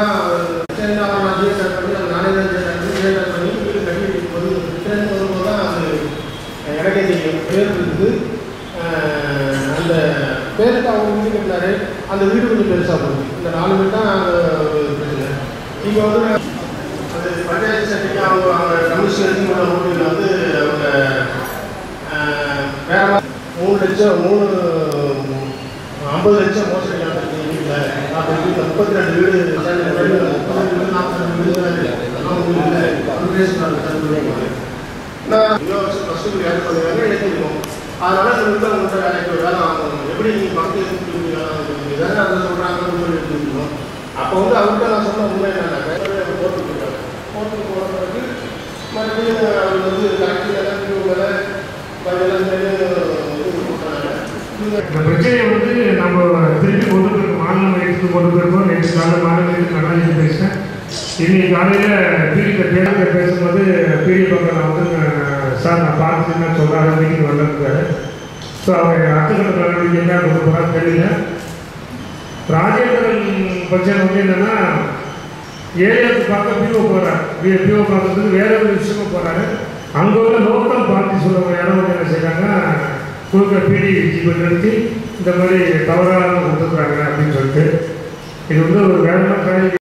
தான் சரி நான் நான் ஜிஎஸ்ஆர் பண்ணி நான் நானே தான் ஜிஎஸ்ஆர் பண்ணி வீடு கட்டி போது ரிட்டர்ன் வரும்போது தான் அது எனக்கே தெரியும் பேர் இருக்குது அஹ், அந்த பேருக்கு அவங்க வீடு கட்டினாரு அந்த வீடு கொஞ்சம் பெருசாக போகுது இந்த நாலு வீடு தான் அந்த ஒரு பிரச்சனை இப்போ வந்து அது பஞ்சாயத்து சட்டைக்கு அவங்க அவங்க கமிஷன் எடுத்துக்கொண்ட ஊழியில் வந்து அவங்க அஹ், வேற மாதிரி மூணு லட்சம் மூணு ஐம்பது லட்சம் மோசடி நடந்திருக்கு வீட்டில் நாற்பது வீட்டில் முப்பத்தி ரெண்டு வீடு சேர்ந்து வீடு, முப்பத்தி ரெண்டு வீடு நாற்பத்தி ரெண்டு வீடு அவங்க வீட்டில் அப்ளிகேஷன் தந்துருவாங்க நான் இருபது வருஷம் ஃபஸ்ட்டு வேலை பண்ணுவாங்க எடுத்துருக்கோம் அதனால இந்த வீட்டில் உங்கள்கிட்ட வேலைக்கு வேலை வாங்கணும் எப்படி நீங்கள் மக்கள் எப்படி வேலை வாங்குவீங்க தானே அதை சொல்கிறாங்கன்னு சொல்லி எடுத்துருக்கோம் அப்போ வந்து அவர்கிட்ட நான் சொன்ன உண்மை என்னன்னாக்க கோர்ட்டுக்கு போயிட்டாங்க கோர்ட்டுக்கு போன பிறகு மறுபடியும் அவர் வந்து கரெக்டு வேலை பியூ வேலை பதினெல்லாம் இது கொடுத்தாங்க இந்த பிரச்சனையை வந்து நம்ம திருப்பி கொண்டு போயிருக்கோம் மாநிலம் எடுத்து கொண்டு போயிருக்கோம் நேற்று காலையில் மாநிலத்துக்கு நடராஜன் பேசினேன் இன்னைக்கு காலையில் பீடியில் பேசுகிற பேசும்போது பீடி பக்கம் நான் வந்து நான் சார் நான் பார்த்துன்னு சொல்கிறாங்க மீட்டிங் வந்திருக்காரு ஸோ அவங்க அடுத்த கட்ட நடவடிக்கை என்ன கொண்டு போகிறான்னு தெரியல ராஜேந்திரன் பிரச்சனை வந்து என்னென்னா ஏரியாவுக்கு பார்க்க பிஓ போகிறார் பிஓ பார்க்கறதுக்கு வேற ஒரு விஷயமா போகிறாரு அங்கே உள்ள லோக்கல் பார்ட்டி சொல்லுவாங்க இடம் வந்து என்ன செய்கிறாங்க கொடுக்குற பிடி ஜிபை நிறுத்தி இந்த மாதிரி தவறாக கொடுத்துருக்குறாங்க அப்படின்னு சொல்லிட்டு இது வந்து ஒரு வேலைமான காரியம்